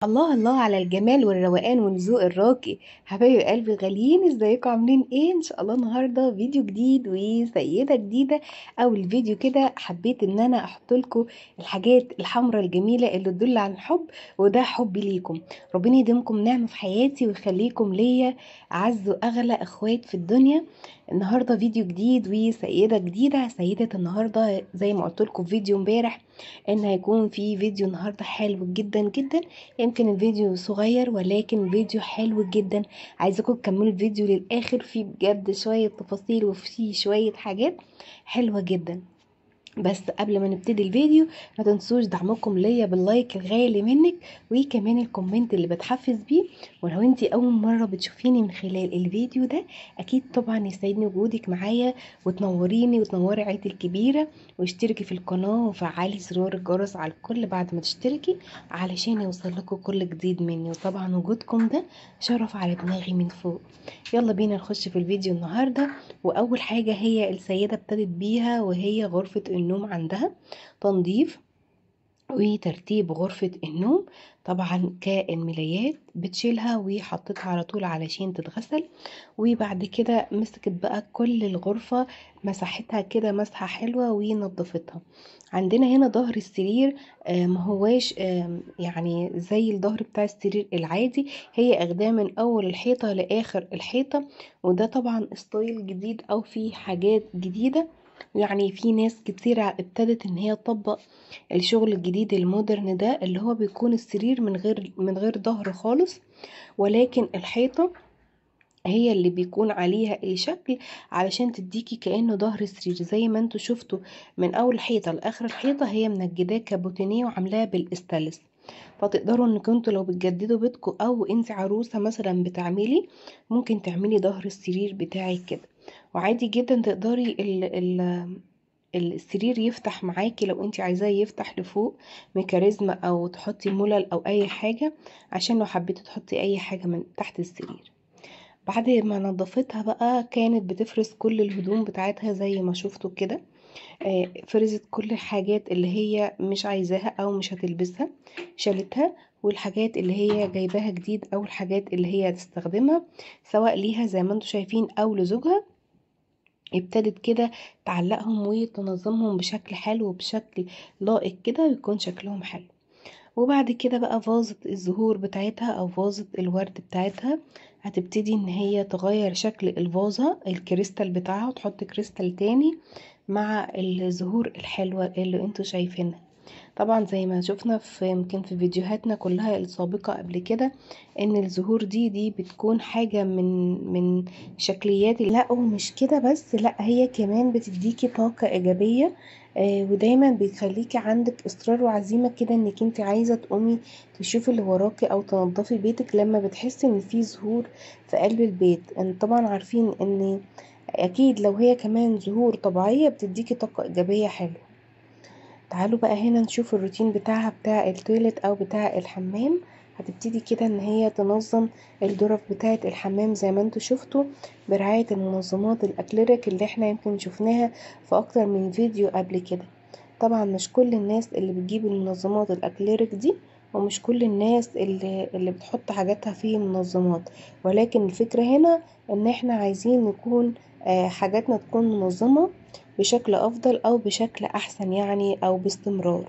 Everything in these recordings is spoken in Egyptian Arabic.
الله الله على الجمال والروقان والذوق الراقي حبايب قلبي غاليين ازيكم عاملين ايه ان شاء الله النهارده فيديو جديد وسيده جديده او الفيديو كده حبيت ان انا احط لكم الحاجات الحمراء الجميله اللي تدل على الحب وده حبي ليكم ربنا يديمكم نعمه في حياتي ويخليكم ليا اعز واغلى اخوات في الدنيا النهارده فيديو جديد وسيده جديده سيده النهارده زي ما قلت لكم في فيديو امبارح ان هيكون في فيديو النهارده حلو جدا جدا يمكن الفيديو صغير ولكن فيديو حلو جدا عايزاكم تكملوا الفيديو للاخر فيه بجد شويه تفاصيل وفيه شويه حاجات حلوه جدا بس قبل ما نبتدي الفيديو ما تنسوش دعمكم ليا باللايك الغالي منك وكمان الكومنت اللي بتحفز بيه ولو انت اول مره بتشوفيني من خلال الفيديو ده اكيد طبعا يسعدني وجودك معايا وتنوريني وتنوري عيلتي الكبيره واشتركي في القناه وفعلي زرار الجرس على الكل بعد ما تشتركي علشان يوصل لكم كل جديد مني وطبعا وجودكم ده شرف على دماغي من فوق يلا بينا نخش في الفيديو النهارده واول حاجه هي السيده ابتدت بيها وهي غرفه النوم عندها تنظيف وترتيب غرفة النوم طبعا كالملايات بتشيلها وحطيتها على طول علشان تتغسل وبعد كده مسكت بقى كل الغرفة مسحتها كده مسحة حلوة ونظفتها عندنا هنا ظهر السرير ما هواش يعني زي الظهر بتاع السرير العادي هي اخداه من اول الحيطة لاخر الحيطة وده طبعا ستايل جديد او في حاجات جديدة يعني في ناس كتيرة ابتدت ان هي تطبق الشغل الجديد المودرن ده اللي هو بيكون السرير من غير من غير ظهر خالص ولكن الحيطة هي اللي بيكون عليها اي شكل علشان تديكي كانه ظهر سرير زي ما انتوا شفتوا من اول حيطه لاخر الحيطه هي منجداه كابوتينيه وعاملاها بالاستانلس فتقدروا انكم انتوا لو بتجددوا بيتكم او انت عروسه مثلا بتعملي ممكن تعملي ظهر السرير بتاعك كده وعادي جدا تقدري ال ال السرير يفتح معاكي لو انت عايزاه يفتح لفوق ميكانيزم او تحطي ملل او اي حاجة عشان لو حبيتي تحطي اي حاجة من تحت السرير بعد ما نظفتها بقى كانت بتفرز كل الهدوم بتاعتها زي ما شفتوا كده فرزت كل الحاجات اللي هي مش عايزاها او مش هتلبسها شالتها والحاجات اللي هي جايباها جديد او الحاجات اللي هي هتستخدمها سواء ليها زي ما انتم شايفين او لزوجها ابتدت كده تعلقهم وتنظمهم بشكل حلو وبشكل لائق كده ويكون شكلهم حلو وبعد كده بقى فازة الزهور بتاعتها او فازة الورد بتاعتها هتبتدي ان هي تغير شكل الفازة الكريستال بتاعها وتحط كريستال تاني مع الزهور الحلوة اللي انتوا شايفينها طبعا زي ما شفنا في يمكن في فيديوهاتنا كلها السابقة قبل كده ان الزهور دي دي بتكون حاجة من من شكليات لا ومش كده بس لا هي كمان بتديكي طاقة ايجابية آه ودايما بيخليكي عندك اصرار وعزيمة كده انك انت عايزة تقومي تشوفي اللي وراكي او تنظفي بيتك لما بتحسي ان في زهور في قلب البيت ان طبعا عارفين ان اكيد لو هي كمان زهور طبيعية بتديكي طاقة ايجابية حلوة تعالوا بقى هنا نشوف الروتين بتاعها بتاع التويلت او بتاع الحمام هتبتدي كده ان هي تنظم الظرف بتاعه الحمام زي ما انتوا شفتوا برعاية المنظمات الاكليريك اللي احنا يمكن شفناها في اكتر من فيديو قبل كده طبعا مش كل الناس اللي بتجيب المنظمات الاكليريك دي ومش كل الناس اللي, اللي بتحط حاجاتها في منظمات ولكن الفكرة هنا ان احنا عايزين نكون آه حاجاتنا تكون منظمة بشكل افضل او بشكل احسن يعني او باستمرار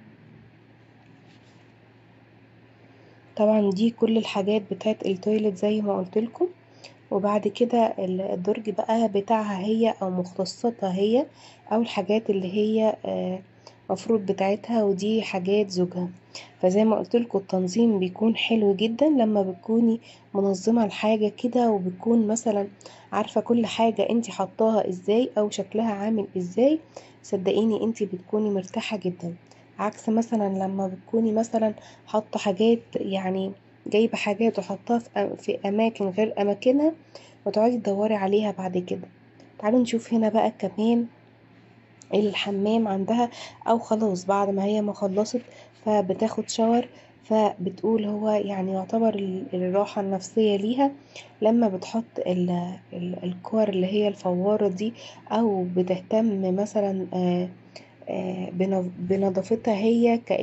طبعا دي كل الحاجات بتاعت التويلت زي ما قلت لكم وبعد كده الدرج بقى بتاعها هي او مختصاتها هي او الحاجات اللي هي مفروض بتاعتها ودي حاجات زوجها فزي ما قلت لكم التنظيم بيكون حلو جدا لما بتكوني منظمه الحاجه كده وبتكون مثلا عارفه كل حاجه انت حطاها ازاي او شكلها عامل ازاي صدقيني انت بتكوني مرتاحه جدا عكس مثلا لما بتكوني مثلا حاطه حاجات يعني جايبه حاجات وحطاها في اماكن غير اماكنها وتقعدي تدوري عليها بعد كده تعالوا نشوف هنا بقى كمان الحمام عندها او خلاص بعد ما هي ما خلصت فبتاخد شاور فبتقول هو يعني يعتبر الراحة النفسية ليها لما بتحط الكور اللي هي الفوارة دي او بتهتم مثلا بنظافتها هي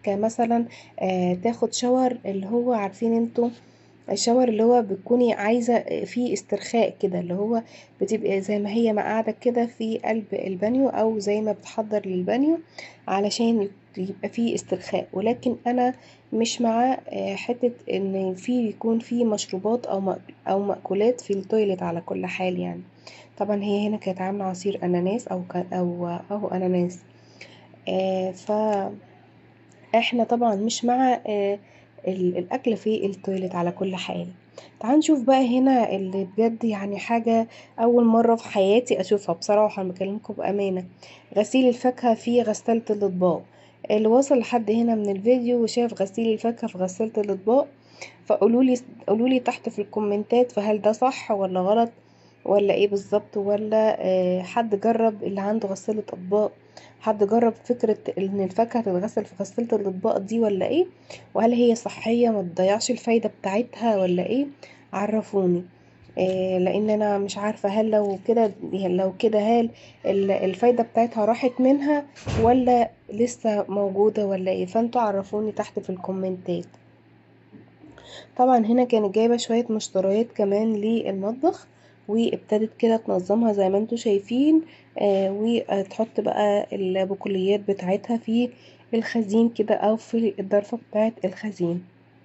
مثلا آه تاخد شاور اللي هو عارفين انتوا الشاور اللي هو بتكوني عايزة فيه استرخاء كده اللي هو بتبقي زي ما هي ما قاعدة كده في قلب البانيو أو زي ما بتحضر للبانيو علشان يبقى فيه استرخاء ولكن أنا مش مع حتة إن في يكون في مشروبات أو أو مأكولات في التويليت على كل حال يعني طبعا هي هنا كانت عاملة عصير أناناس أو أو أهو أناناس آه ف احنا طبعا مش مع آه الاكل في التويليت على كل حال تعال نشوف بقى هنا اللي بجد يعني حاجة أول مرة في حياتي أشوفها بصراحة أنا بكلمكم بأمانة غسيل الفاكهة في غسالة الأطباق اللي وصل لحد هنا من الفيديو وشاف غسيل الفاكهة في غسالة الأطباق فقولولي قولولي تحت في الكومنتات فهل ده صح ولا غلط ولا ايه بالظبط ولا آه حد جرب اللي عنده غسالة أطباق حد جرب فكرة ان الفاكهة تتغسل في غسالة الأطباق دي ولا ايه وهل هي صحية ما تضيعش الفايدة بتاعتها ولا ايه عرفوني إيه لان انا مش عارفة هل لو كده لو كده هل الفايدة بتاعتها راحت منها ولا لسه موجودة ولا ايه فانتوا عرفوني تحت في الكومنتات طبعا هنا كانت جايبة شوية مشتريات كمان للمطبخ وابتدت كده تنظمها زي ما انتوا شايفين آه وتحط بقى البقوليات بتاعتها في الخزين كده او في الضرفة بتاعت الخزين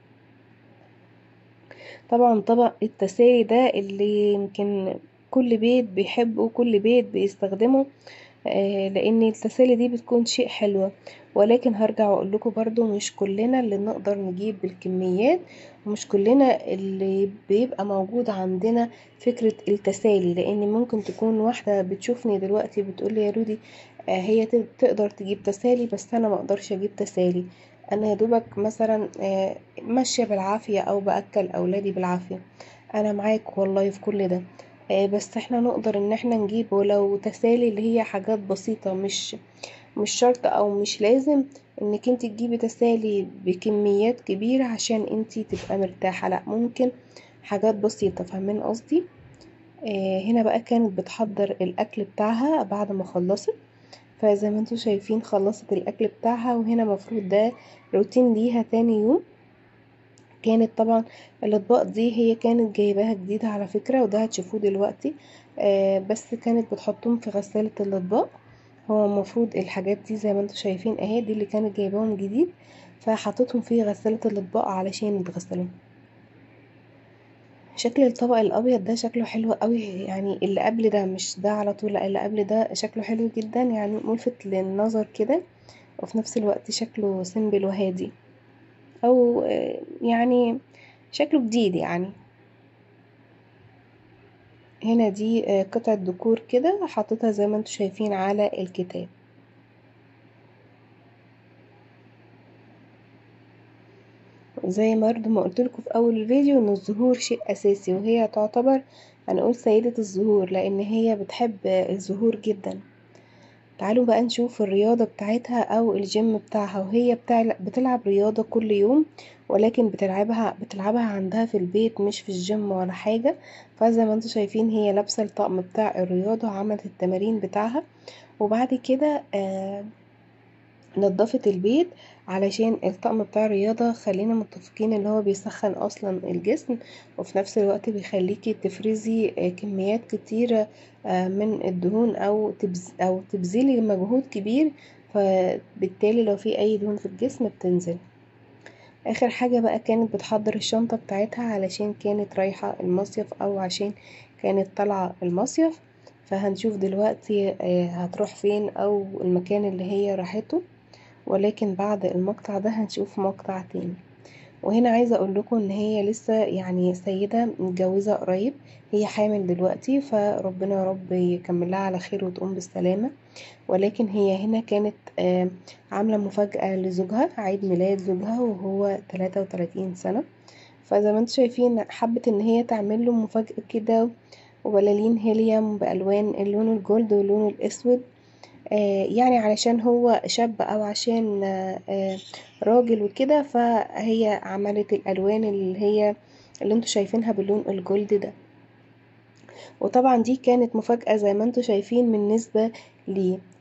طبعا طبق التسالي ده اللي يمكن كل بيت بيحبه كل بيت بيستخدمه آه لان التسالي دي بتكون شيء حلوة ولكن هرجع واقول لكم برضو مش كلنا اللي نقدر نجيب بالكميات ومش كلنا اللي بيبقى موجود عندنا فكرة التسالي لان ممكن تكون واحدة بتشوفني دلوقتي بتقولي يا رودي آه هي تقدر تجيب تسالي بس انا ما اقدرش اجيب تسالي انا يا دوبك مثلا آه ماشية بالعافية او باكل اولادي بالعافية انا معاك والله في كل ده آه بس احنا نقدر ان احنا نجيب ولو تسالي اللي هي حاجات بسيطة مش مش شرط او مش لازم انك انت تجيبي تسالي بكميات كبيرة عشان انت تبقى مرتاحة لا ممكن حاجات بسيطة فاهمين قصدي آه هنا بقى كانت بتحضر الاكل بتاعها بعد ما خلصت فزي ما انتوا شايفين خلصت الاكل بتاعها وهنا مفروض ده روتين ليها تاني يوم كانت طبعا الاطباق دي هي كانت جايباها جديدة على فكرة وده هتشوفوه دلوقتي آه بس كانت بتحطهم في غسالة الاطباق هو المفروض الحاجات دي زي ما انتوا شايفين اهي دي اللي كانت جايباهم جديد فحطيتهم في غسالة الاطباق علشان يتغسلوا شكل الطبق الابيض ده شكله حلو قوي يعني اللي قبل ده مش ده على طول لا اللي قبل ده شكله حلو جدا يعني ملفت للنظر كده وفي نفس الوقت شكله سيمبل وهادي او يعني شكله جديد يعني هنا دي قطعة ديكور كده حطيتها زي ما انتوا شايفين على الكتاب زي ما برضه ما قلتلكوا في اول الفيديو ان الزهور شيء اساسي وهي تعتبر هنقول سيدة الزهور لان هي بتحب الزهور جدا تعالوا بقى نشوف الرياضة بتاعتها او الجيم بتاعها وهي بتلعب رياضة كل يوم ولكن بتلعبها بتلعبها عندها في البيت مش في الجيم ولا حاجة فزي ما انتوا شايفين هي لابسة الطقم بتاع الرياضة وعملت التمارين بتاعها وبعد كده آه نضفت البيت علشان الطقم بتاع الرياضة خلينا متفقين ان هو بيسخن اصلا الجسم وفي نفس الوقت بيخليكي تفرزي كميات كتيرة من الدهون او تبز او تبذلي مجهود كبير فبالتالي لو في اي دهون في الجسم بتنزل اخر حاجة بقى كانت بتحضر الشنطة بتاعتها علشان كانت رايحة المصيف او عشان كانت طالعة المصيف فهنشوف دلوقتي هتروح فين او المكان اللي هي راحته ولكن بعد المقطع ده هنشوف مقطع تاني وهنا عايزة اقول لكم ان هي لسه يعني سيدة متجوزة قريب هي حامل دلوقتي فربنا يا رب يكملها على خير وتقوم بالسلامة ولكن هي هنا كانت عاملة مفاجأة لزوجها عيد ميلاد زوجها وهو 33 سنة فزي ما انتم شايفين حبت ان هي تعمل له مفاجأة كده وبلالين هيليوم بألوان اللون الجولد واللون الأسود آه يعني علشان هو شاب أو عشان آه راجل وكده فهي عملت الألوان اللي هي اللي انتوا شايفينها باللون الجولد ده وطبعا دي كانت مفاجأة زي ما انتوا شايفين بالنسبة ليه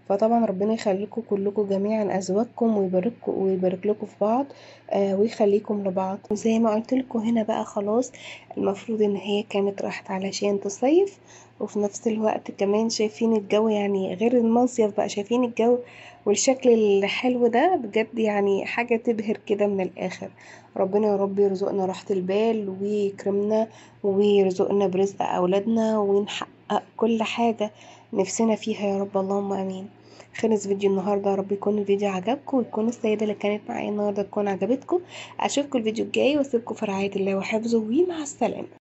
فطبعا ربنا يخليكم كلكم جميعا ازواجكم ويبارككم ويبارك لكم في بعض آه ويخليكم لبعض وزي ما قلت لكم هنا بقى خلاص المفروض ان هي كانت راحت علشان تصيف وفي نفس الوقت كمان شايفين الجو يعني غير المصيف بقى شايفين الجو والشكل الحلو ده بجد يعني حاجة تبهر كده من الآخر ربنا يا رب يرزقنا راحة البال ويكرمنا ويرزقنا برزق أولادنا ونحقق كل حاجة نفسنا فيها يا رب اللهم آمين خلص فيديو النهاردة يا رب يكون الفيديو عجبكم وتكون السيدة اللي كانت معايا النهاردة تكون عجبتكم أشوفكم الفيديو الجاي وأسيبكم في رعاية الله وحفظه ومع السلامة